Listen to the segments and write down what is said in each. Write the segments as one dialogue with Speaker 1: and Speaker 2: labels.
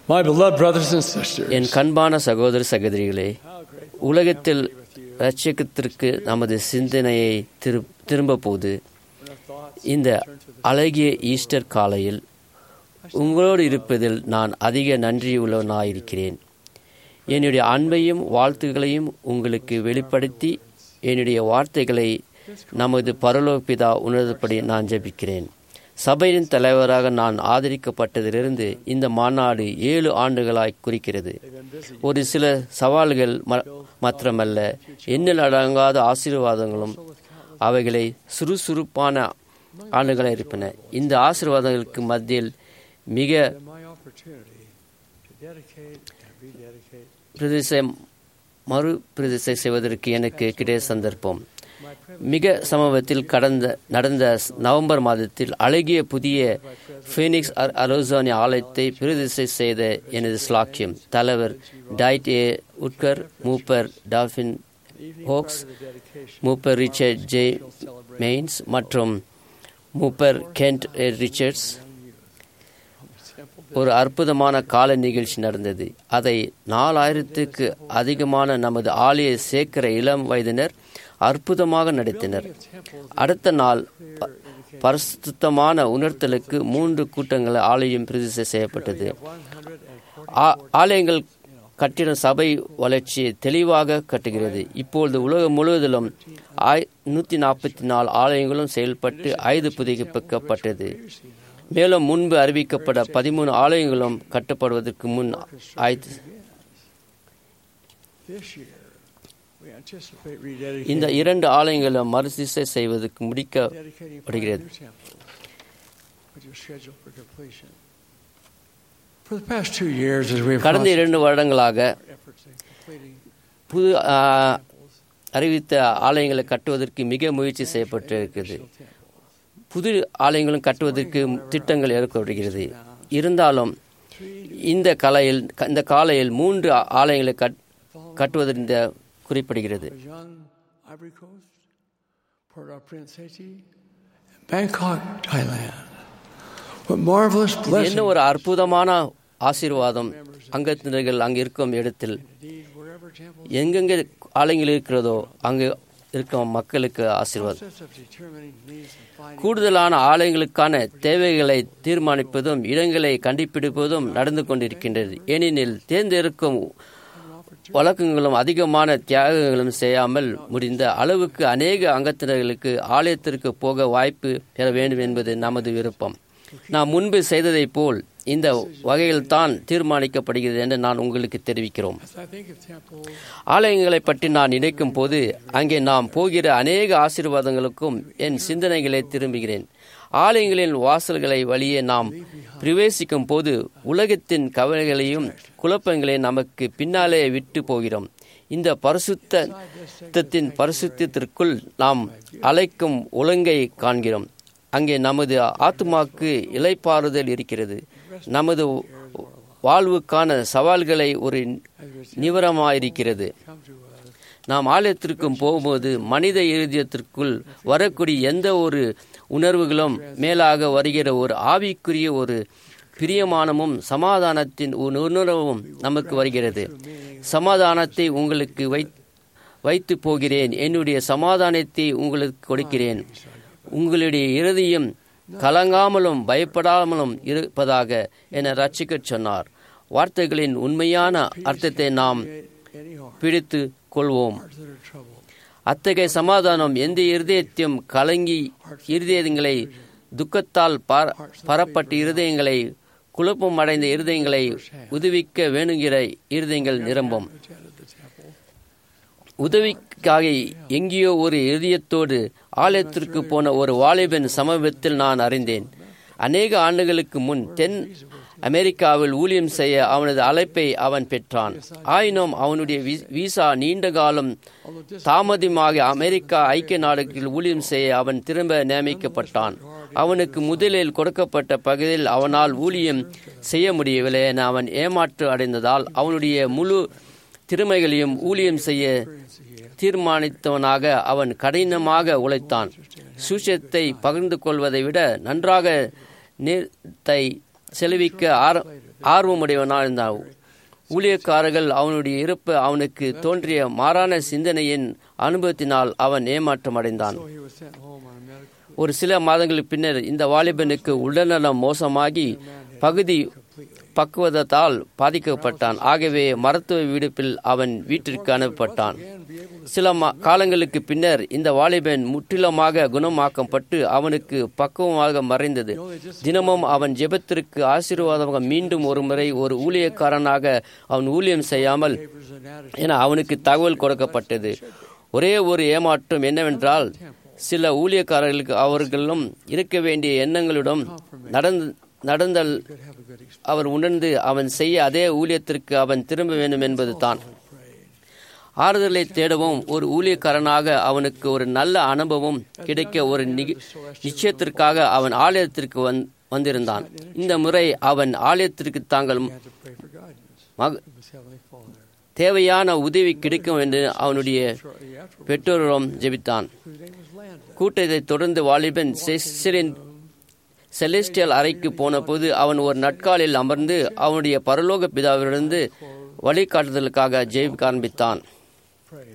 Speaker 1: My beloved brothers and sisters,
Speaker 2: என் கண்பான சகோதர சகோதரிகளே உலகத்தில் ரட்சகத்திற்கு நமது சிந்தனையை திரு திரும்ப போது இந்த அழகிய ஈஸ்டர் காலையில் உங்களோடு இருப்பதில் நான் அதிக நன்றியுள்ளவனாயிருக்கிறேன் என்னுடைய அன்பையும் வாழ்த்துக்களையும் உங்களுக்கு வெளிப்படுத்தி என்னுடைய வார்த்தைகளை நமது பரலோக பிதா உணர்ந்தபடி நான் ஜெபிக்கிறேன் சபையின் தலைவராக நான் ஆதரிக்கப்பட்டதிலிருந்து இந்த மாநாடு ஏழு ஆண்டுகளாய் குறிக்கிறது ஒரு சில சவால்கள் ம- மாத்திரமல்ல எண்ணில் அடங்காத ஆசீர்வாதங்களும் அவைகளை சுறுசுறுப்பான ஆண்டுகளாக இருப்பன இந்த ஆசீர்வாதங்களுக்கு மத்தியில் மிக
Speaker 1: and my opportunity to dedicate and rededicate
Speaker 2: பிரதிசை மறு பிரதிசை செய்வதற்கு எனக்கு கிடைத்த சந்தர்ப்பம் மிக சமீபத்தில் கடந்த நடந்த நவம்பர் மாதத்தில் அழகிய புதிய ஃபீனிக்ஸ் அர் அரோசானி ஆலயத்தை பிரதிசை செய்த எனது ஸ்லாக்கியம் தலைவர் டைட் ஏ உட்கர் மூப்பர் டால்பின் ஹோக்ஸ் மூப்பர் ரிச்சர்ட் ஜே மெயின்ஸ் மற்றும் மூப்பர் கென்ட் ஏ ரிச்சர்ட்ஸ் ஒரு அற்புதமான கால நிகழ்ச்சி நடந்தது அதை நாலாயிரத்துக்கு அதிகமான நமது ஆலய சேக்கர இளம் வயதினர் அற்புதமாக நடத்தினர் அடுத்த நாள் ப- பரிசுத்தமான உணர்த்தலுக்கு மூன்று கூட்டங்கள் ஆலயம் பிரதிஷ்டை செய்யப்பட்டது ஆ- ஆலயங்கள் கட்டிட சபை வளர்ச்சியை தெளிவாக கட்டுகிறது இப்பொழுது உலகம் முழுவதிலும் ஆய் நூற்றி நாற்பத்தி நாலு ஆலயங்களும் செயல்பட்டு ஐந்து புதுப்பிக்கப்பட்டது மேலும் முன்பு அறிவிக்கப்பட்ட பதிமூணு ஆலயங்களும் கட்டப்படுவதற்கு முன் ஆய்த்து
Speaker 1: this year. We anticipate rededicating
Speaker 2: இந்த இரண்டு ஆலயங்களும் மறுசிசை செய்வதற்கு முடிக்கப்படுகிறது
Speaker 1: dedicating five new temples, which is scheduled for completion. For the past two years, as we've
Speaker 2: கடந்த இரண்டு வருடங்களாக
Speaker 1: efforts in completing
Speaker 2: புது ஆ, அறிவித்த ஆலயங்களை கட்டுவதற்கு மிக முயற்சி செய்யப்பட்டிருக்கிறது
Speaker 1: temples,
Speaker 2: புது ஆலயங்களும் கட்டுவதற்கு திட்டங்கள் ஏற்படுகிறது இருந்தாலும் இந்த கலையில் இந்த காலையில் மூன்று ஆலயங்களை கட் கட்டுவதற்கு குறிப்பிடுகிறது
Speaker 1: Young Ivory Coast, Port-au-Prince, Haiti, and Bangkok, Thailand. What marvelous
Speaker 2: என்ன
Speaker 1: blessing!
Speaker 2: ஒரு அற்புதமான ஆசீர்வாதம் அங்கத்தினர்கள் அங்கு இருக்கும் இடத்தில்
Speaker 1: Indeed, wherever temples
Speaker 2: எங்கெங்கே ஆலயங்கள் இருக்கிறதோ அங்கு இருக்கும் மக்களுக்கு ஆசீர்வாதம்
Speaker 1: process of determining needs and finding
Speaker 2: கூடுதலான ஆலயங்களுக்கான தேவைகளை தீர்மானிப்பதும் இடங்களை கண்டுபிடிப்பதும் நடந்து கொண்டிருக்கின்றது ஏனெனில் தேர்ந்தெடுக்கும் வழக்கங்களும் அதிகமான தியாகங்களும் செய்யாமல் முடிந்த அளவுக்கு அநேக அங்கத்தினர்களுக்கு ஆலயத்திற்கு போக வாய்ப்பு பெற வேண்டும் என்பது நமது விருப்பம் நாம் முன்பு செய்ததைப் போல் இந்த வகையில்தான் தீர்மானிக்கப்படுகிறது என்று நான் உங்களுக்கு தெரிவிக்கிறோம்
Speaker 1: As I think of temples,
Speaker 2: ஆலயங்களை பற்றி நான் நினைக்கும் போது அங்கே நாம் போகிற அநேக ஆசீர்வாதங்களுக்கும் என் சிந்தனைகளை திரும்புகிறேன் ஆலயங்களின் வாசல்களை வழியே நாம் பிரவேசிக்கும் போது உலகத்தின் கவலைகளையும் குழப்பங்களையும் நமக்கு பின்னாலே விட்டு போகிறோம் இந்த பரிசுத்தத்தின் பரிசுத்தத்திற்குள் நாம் அழைக்கும் ஒழுங்கை காண்கிறோம் அங்கே நமது ஆத்மாக்கு இலைப்பாறுதல் இருக்கிறது நமது வாழ்வுக்கான சவால்களை ஒரு நிவரமாயிருக்கிறது
Speaker 1: come to us.
Speaker 2: நாம் ஆலயத்திற்கும் போகும்போது மனித இருதயத்திற்குள் வரக்கூடிய எந்த ஒரு உணர்வுகளும் மேலாக வருகிற ஒரு ஆவிக்குரிய ஒரு பிரியமானமும் சமாதானத்தின் ஒரு உணர்வும் நமக்கு வருகிறது சமாதானத்தை உங்களுக்கு வை வைத்து போகிறேன் என்னுடைய சமாதானத்தை உங்களுக்கு கொடுக்கிறேன் உங்களுடைய இருதயம் கலங்காமலும் பயப்படாமலும் இருப்பதாக என ரட்சிக்கச் சொன்னார் வார்த்தைகளின் உண்மையான அர்த்தத்தை நாம்
Speaker 1: Any heart
Speaker 2: பிடித்து கொள்வோம்
Speaker 1: that are troubled.
Speaker 2: அத்தகைய சமாதானம் எந்த இருதயத்தையும் கலங்கி இருதயங்களை துக்கத்தால் பர- பரப்பட்ட இருதயங்களை குழப்பம் அடைந்த இருதயங்களை உதவிக்க வேணுங்கிற இருதயங்கள் நிரம்பும்
Speaker 1: Attended the temple.
Speaker 2: உதவிக்காக எங்கேயோ ஒரு இதயத்தோடு ஆலயத்திற்கு போன ஒரு வாலிபன் சமீபத்தில் நான் அறிந்தேன் அநேக ஆண்டுகளுக்கு முன் தென் அமெரிக்காவில் ஊழியம் செய்ய அவனது அழைப்பை அவன் பெற்றான் ஆயினும் அவனுடைய வி- விசா நீண்ட காலம் தாமதமாக அமெரிக்கா ஐக்கிய நாடுகளில் ஊழியம் செய்ய அவன் திரும்ப நியமிக்கப்பட்டான் அவனுக்கு முதலில் கொடுக்கப்பட்ட பகுதியில் அவனால் ஊழியம் செய்ய முடியவில்லை என அவன் ஏமாற்று அடைந்ததால் அவனுடைய முழு திறமைகளையும் ஊழியம் செய்ய தீர்மானித்தவனாக அவன் கடினமாக உழைத்தான் சுஷத்தை பகிர்ந்து கொள்வதை விட நன்றாக நேர்த்தை செலவிக்க ஆர ஆர்வமுடையவனாக இருந்தான் ஊழியக்காரர்கள் அவனுடைய இருப்பு அவனுக்கு தோன்றிய மாறான சிந்தனையின் அனுபவத்தினால் அவன் ஏமாற்றம் அடைந்தான்
Speaker 1: So he was sent home on a medical
Speaker 2: ஒரு சில மாதங்களுக்கு பின்னர் இந்த வாலிபனுக்கு உடல்நலம் மோசமாகி பகுதி பக்குவதத்தால் பாதிக்கப்பட்டான் ஆகவே மருத்துவ விடுப்பில் அவன் வீட்டிற்கு அனுப்பப்பட்டான்
Speaker 1: and be able to
Speaker 2: சில மா- காலங்களுக்கு பின்னர் இந்த வாலிபன் முற்றிலுமாக குணமாக்கப்பட்டு அவனுக்கு பக்குவமாக மறைந்தது தினமும் அவன் ஜெபத்திற்கு ஆசீர்வாதமாக மீண்டும் ஒருமுறை ஒரு ஊழியக்காரனாக அவன் ஊழியம் செய்யாமல்
Speaker 1: favors and attitude.
Speaker 2: என அவனுக்கு தகவல் கொடுக்கப்பட்டது ஒரே ஒரு ஏமாற்றம் என்னவென்றால் சில ஊழியக்காரர்களுக்கு அவர்களும் இருக்க வேண்டிய எண்ணங்களுடன் நடந்து நடந்தல்
Speaker 1: Could have a good experience.
Speaker 2: அவர் உணர்ந்து அவன் செய்ய அதே ஊழியத்திற்கு அவன் திரும்ப வேண்டும் என்பது தான்
Speaker 1: Prayed.
Speaker 2: ஆறுதலை தேடவும் ஒரு ஊழியக்காரனாக அவனுக்கு ஒரு நல்ல அனுபவம் கிடைக்க ஒரு நிக- நிச்சயத்திற்காக அவன் ஆலயத்திற்கு வந் வந்திருந்தான் இந்த முறை அவன் ஆலயத்திற்கு தாங்கள்
Speaker 1: He had to pray for guidance
Speaker 2: மக-
Speaker 1: from his heavenly Father.
Speaker 2: தேவையான உதவி கிடைக்கும் என்று அவனுடைய
Speaker 1: Shortly afterwards,
Speaker 2: பெற்றோரிடம் ஜெபித்தான்
Speaker 1: whose name was Landon.
Speaker 2: கூட்டத்தை தொடர்ந்து வாலிபன் செசிலின் செலஸ்டியல் அறைக்கு போனபோது அவன் ஒரு நட்காலில் அமர்ந்து அவனுடைய பரலோக பிதாவிலிருந்து வழிகாட்டுதலுக்காக ஜெயிக்க ஆரம்பித்தான்
Speaker 1: Prayed.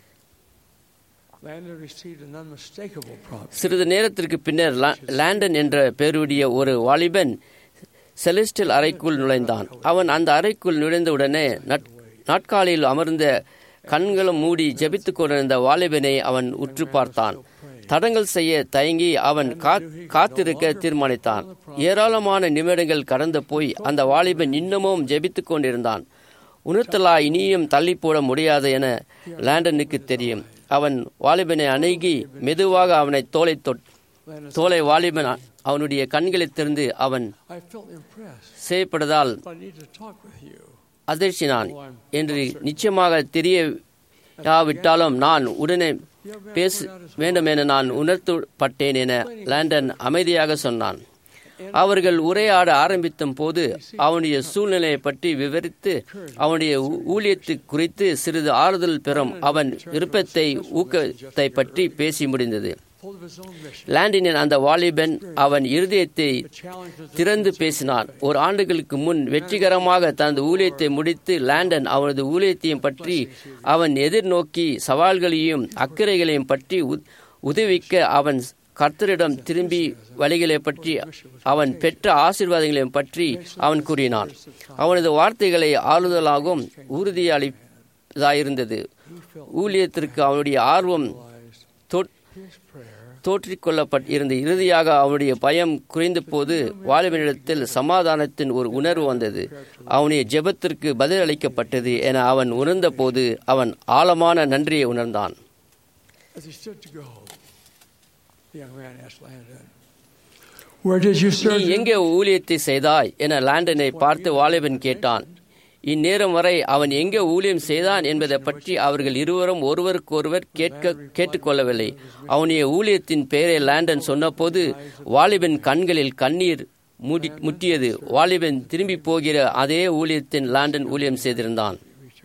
Speaker 1: Landon received an unmistakable promise.
Speaker 2: சிறிது நேரத்திற்கு பின்னர் லா- லாண்டன் என்ற பெயருடைய ஒரு வாலிபன் செலஸ்டியல் அறைக்குள் நுழைந்தான் அவன் அந்த அறைக்குள் நுழைந்தவுடனே நட்- நாட்காலியில் அமர்ந்த கண்களும் மூடி ஜெபித்துக் கொண்டிருந்த வாலிபனை அவன் உற்று பார்த்தான் தடங்கள் செய்ய தயங்கி அவன் கா- காத்திருக்க தீர்மானித்தான் ஏராளமான நிமிடங்கள் கடந்து போய் அந்த வாலிபன் இன்னமும் ஜெபித்துக் கொண்டிருந்தான் உணர்த்தலா இனியும் தள்ளி போட முடியாது என லாண்டனுக்கு தெரியும் அவன் வாலிபனை அணுகி மெதுவாக அவனை தோலை தொட்
Speaker 1: Landon said,
Speaker 2: தோலை வாலிபன் அ- அவனுடைய கண்களை திறந்து அவன்
Speaker 1: I felt impressed,
Speaker 2: செய்யப்பட்டதால்
Speaker 1: but I need to talk with you.
Speaker 2: அதிர்ச்சினான் என்று நிச்சயமாக தெரியவிட்டாலும் நான் உடனே பேச வேண்டும் என நான் உணர்த்தப்பட்டேன் என லாண்டன் அமைதியாக சொன்னான் அவர்கள் உரையாட ஆரம்பித்த போது அவனுடைய சூழ்நிலையை பற்றி விவரித்து அவனுடைய ஊ- ஊழியத்தை குறித்து சிறிது ஆறுதல் பெறும் அவன் விருப்பத்தை ஊக்கத்தை பற்றி பேசி முடிந்தது
Speaker 1: Full of his own mission.
Speaker 2: லாண்டினின் அந்த வாலிபன் அவன் இருதயத்தை
Speaker 1: The challenges that
Speaker 2: திறந்து பேசினான் ஒரு ஆண்டுகளுக்கு முன் வெற்றிகரமாக தனது ஊழியத்தை முடித்து லாண்டன் அவனது ஊழியத்தையும் பற்றி அவன் எதிர்நோக்கி சவால்களையும் அக்கறைகளையும் பற்றி உ- உதவிக்க அவன் கர்த்தரிடம் திரும்பி வழிகளை பற்றி அவன் பெற்ற ஆசீர்வாதங்களையும் பற்றி அவன் கூறினான் அவனது வார்த்தைகளை ஆறுதலாகவும் உறுதியளிப்பதாயிருந்தது ஊழியத்திற்கு அவனுடைய ஆர்வம்
Speaker 1: realized
Speaker 2: தோற்-
Speaker 1: his prayer
Speaker 2: தோற்றிக்கொள்ளப்பட் இருந்த இறுதியாக அவனுடைய பயம் குறைந்த போது வாலிபனிடத்தில் சமாதானத்தின் ஒரு உணர்வு வந்தது அவனுடைய ஜெபத்திற்கு பதில் அளிக்கப்பட்டது என அவன் உணர்ந்தபோது அவன் ஆழமான நன்றியை உணர்ந்தான்
Speaker 1: As he stood to go, the young man asked Landon, Where did you
Speaker 2: நீ
Speaker 1: serve?
Speaker 2: எங்கே ஊழியத்தை செய்தாய் என லாண்டனை பார்த்து வாலிபன் கேட்டான் இந்நேரம் வரை அவன் எங்கே ஊழியம் செய்தான் என்பதை பற்றி அவர்கள் இருவரும் ஒருவருக்கொருவர் கேட்க கேட்டுக்கொள்ளவில்லை அவனுடைய ஊழியத்தின் பெயரை லாண்டன் சொன்னபோது வாலிபன் கண்களில் கண்ணீர் மூடி முட்டியது வாலிபன் திரும்பி போகிற அதே ஊழியத்தின் லாண்டன் ஊழியம் செய்திருந்தான்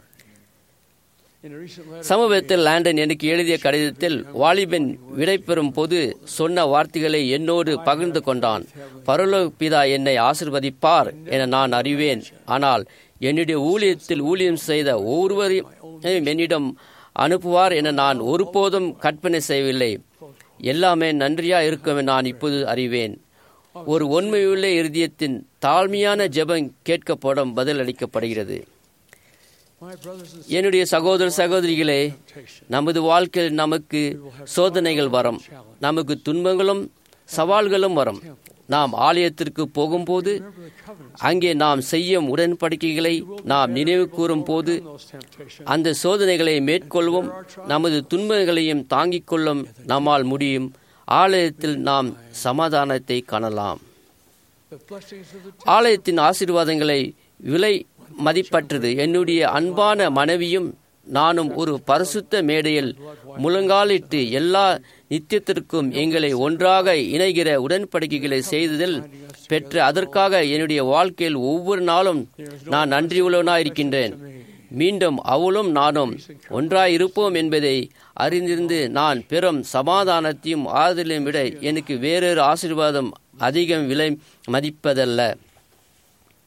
Speaker 1: In a recent letter,
Speaker 2: சமீபத்தில் லாண்டன் எனக்கு எழுதிய கடிதத்தில் வாலிபன் விடைபெறும் போது சொன்ன வார்த்தைகளை என்னோடு பகிர்ந்து கொண்டான் பரலோக பிதா என்னை ஆசிர்வதிப்பார் என நான் அறிவேன் ஆனால் என்னுடைய ஊழியத்தில் ஊழியம் செய்த ஒவ்வொருவரையும் என்னிடம் அனுப்புவார் என நான் ஒருபோதும் கற்பனை செய்யவில்லை எல்லாமே நன்றியா இருக்கும் என நான் இப்போது அறிவேன் ஒரு உண்மையுள்ள இருதயத்தின் தாழ்மையான ஜெபம் கேட்கப்படும் பதில் அளிக்கப்படுகிறது
Speaker 1: my brothers and
Speaker 2: என்னுடைய சகோதர சகோதரிகளே
Speaker 1: temptation,
Speaker 2: நமது வாழ்க்கையில் நமக்கு சோதனைகள் வரும் நமக்கு துன்பங்களும் சவால்களும் வரும் நாம் ஆலயத்திற்கு போகும்போது
Speaker 1: remember the covenants.
Speaker 2: அங்கே நாம் செய்யும் உடன்படிக்கைகளை நாம் நினைவு கூறும் போது
Speaker 1: Those temptations,
Speaker 2: அந்த சோதனைகளை மேற்கொள்வோம் நமது துன்பங்களையும் தாங்கிக் கொள்ளும் நம்மால் முடியும் ஆலயத்தில் நாம் சமாதானத்தை காணலாம்
Speaker 1: the blessings of the
Speaker 2: ஆலயத்தின் ஆசீர்வாதங்களை விலை மதிப்பற்றது என்னுடைய அன்பான மனைவியும் நானும் ஒரு பரிசுத்த மேடையில் முழங்காலிட்டு எல்லா நித்தியத்திற்கும் எங்களை ஒன்றாக இணைகிற உடன்படிக்கைகளை செய்ததில் பெற்ற அதற்காக என்னுடைய வாழ்க்கையில் ஒவ்வொரு நாளும் நான் நன்றியுள்ளவனாய் இருக்கின்றேன் மீண்டும் அவளும் நானும் ஒன்றாய் இருப்போம் என்பதை அறிந்திருந்து நான் பெறும் சமாதானத்தையும் ஆறுதலையும் விட எனக்கு வேறொரு ஆசீர்வாதம் அதிகம் விலை மதிப்பதல்ல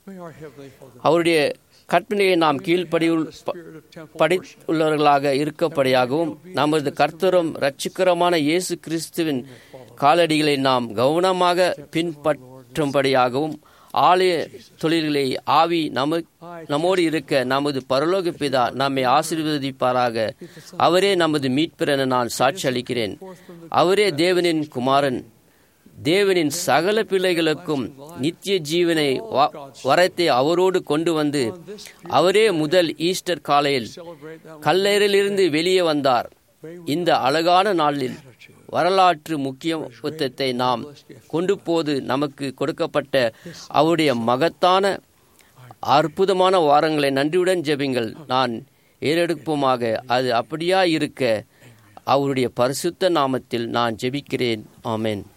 Speaker 1: May our Heavenly Father
Speaker 2: அவருடைய கற்பனையை நாம் கீழ்ப்படியுள்
Speaker 1: the spirit of temple worship
Speaker 2: படித்துள்ளவர்களாக இருக்கப்படியாகவும் நமது கர்த்தரும் இரட்சகரமான இயேசு கிறிஸ்துவின் காலடிகளை நாம் கவனமாக பின்பற்றும்படியாகவும் ஆலய தொழில்களை ஆவி நம நம்மோடு இருக்க நமது பரலோக பிதா நம்மை ஆசீர்வதிப்பாராக அவரே நமது மீட்பர் என நான் சாட்சி அளிக்கிறேன் அவரே தேவனின் குமாரன் தேவனின் சகல பிள்ளைகளுக்கும் நித்திய ஜீவனை வ- வரத்தை அவரோடு கொண்டு வந்து அவரே முதல் ஈஸ்டர் காலையில்
Speaker 1: celebrate that
Speaker 2: கல்லறையிலிருந்து வெளியே வந்தார் இந்த அழகான நாளில் வரலாற்று முக்கியத்துவத்தை நாம் கொண்டு போது நமக்கு கொடுக்கப்பட்ட அவருடைய மகத்தான அற்புதமான வாரங்களை நன்றியுடன் ஜெபிங்கள் நான் ஏறெடுப்போமாக அது அப்படியா இருக்க அவருடைய பரிசுத்த நாமத்தில் நான் ஜெபிக்கிறேன் ஆமென்